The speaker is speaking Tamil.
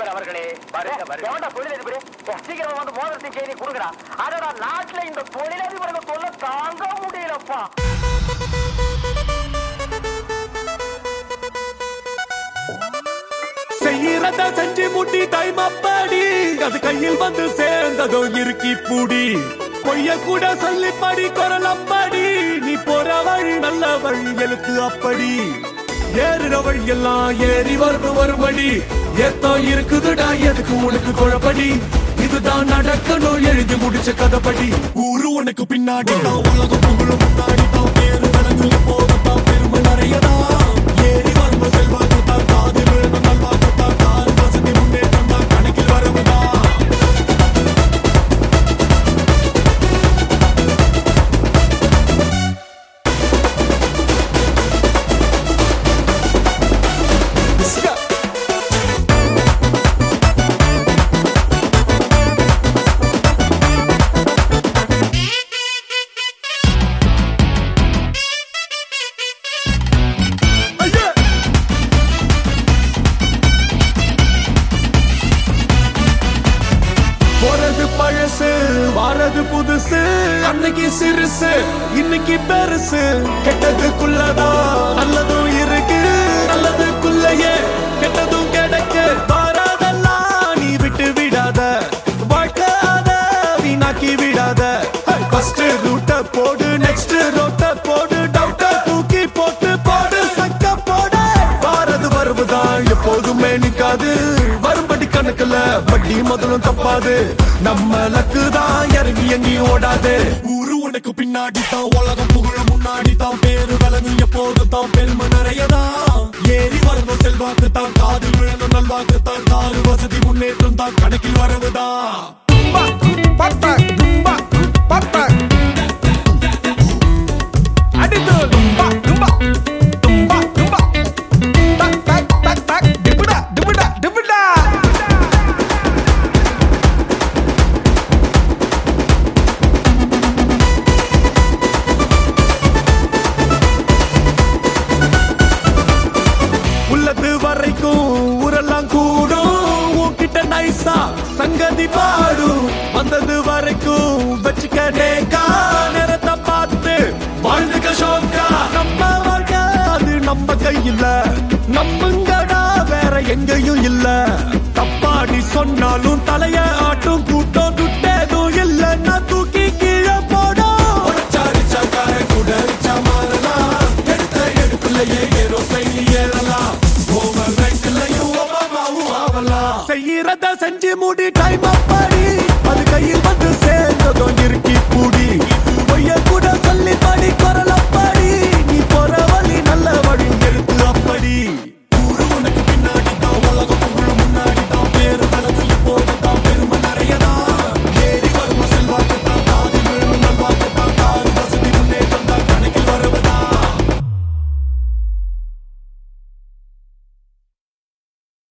அவர்களே வருக வருக எவன்டா தொழிலதிபர் சீக்கிரமா வந்து மோதிரத்தின் செய்தி கொடுக்குறா அதோட நாட்டுல இந்த தொழிலதிபர்கள் தொல்லை தாங்க முடியலப்பா செய்யறத செஞ்சு முட்டி டைம் அப்படி அது கையில் வந்து சேர்ந்ததோ இறுக்கி பூடி பொய்ய கூட சொல்லி படி குரல் அப்படி நீ போற வழி நல்ல வழி எழுத்து அப்படி ஏறுற வழி எல்லாம் ஏறி வரும் வரும்படி ஏத்தோ இருக்குதுடா எதுக்கு உனக்கு குழப்படி இதுதான் நடக்கணும் எழுதி முடிச்ச கதைப்படி ஊரு உனக்கு பின்னாடி தான் உலகம் புகழும் முன்னாடி தான் பேரு விளங்கு எப்போதும் தான் பெருமை நிறையதான் ஏறி வரும் செல்வாக்கு தான் காது விழுந்த நல்வாக்கு தான் கார் வசதி முன்னேற்றம் தான் கணக்கில் வரவுதான் போறது பழசு வாரது புதுசு அன்னைக்கு சிறுசு இன்னைக்கு பெருசு கெட்டதுக்குள்ளதான் நல்லதும் இருக்கு நல்லதுக்குள்ளயே கெட்டதும் கிடைக்கு வாராதெல்லாம் நீ விட்டு விடாத வாழ்க்கை அத வீணாக்கி விடாத ஃபர்ஸ்ட் ரூட்ட போடு நெக்ஸ்ட் ரோட்ட போடு டவுட்ட தூக்கி போட்டு போடு சக்க போடு வாரது வருவதான் எப்போதுமே நிக்காது வரும்படி கணக்குல வட்டி முதலும் தப்பாது நம்ம லக்கு தான் இறங்கி எங்கேயும் ஓடாது ஊரு உனக்கு பின்னாடி தான் உலகம் புகழும் முன்னாடி தான் பேரு விலங்கு எப்போதும் தான் பெருமை நிறையதான் ஏறி வரணும் செல்வாக்கு தான் காது விழணும் நல்வாக்கு தான் காரு வசதி முன்னேற்றம் தான் கணக்கில் வரவுதான் உள்ளது வரைக்கும் ஊரெல்லாம் கூடும் உன்கிட்ட நைசா சங்கதி பாடும் வந்தது வரைக்கும் வச்சுக்க நேக்கா நேரத்தை பார்த்து வாழ்ந்துக்க ஷோக்கா நம்ம வாழ்க்கை அது நம்ம கையில நம்புங்கடா வேற எங்கேயும் இல்ல தப்பாடி சொன்னாலும் தலைய ஆட்டும் கூட்டம் துட்டேதும் இல்ல நான் தூக்கி கீழே போடும் உடைச்சாரிச்சா காரை கூட அரிச்சா மாறலாம் எடுத்த எடுப்புலயே ஏரோப்ளைன் ஏறலாம் ஓவர் ரைட்லயும் ஒபாமாவும் ஆவலாம் செய்யறத செஞ்சு முடி டைம் அப்ப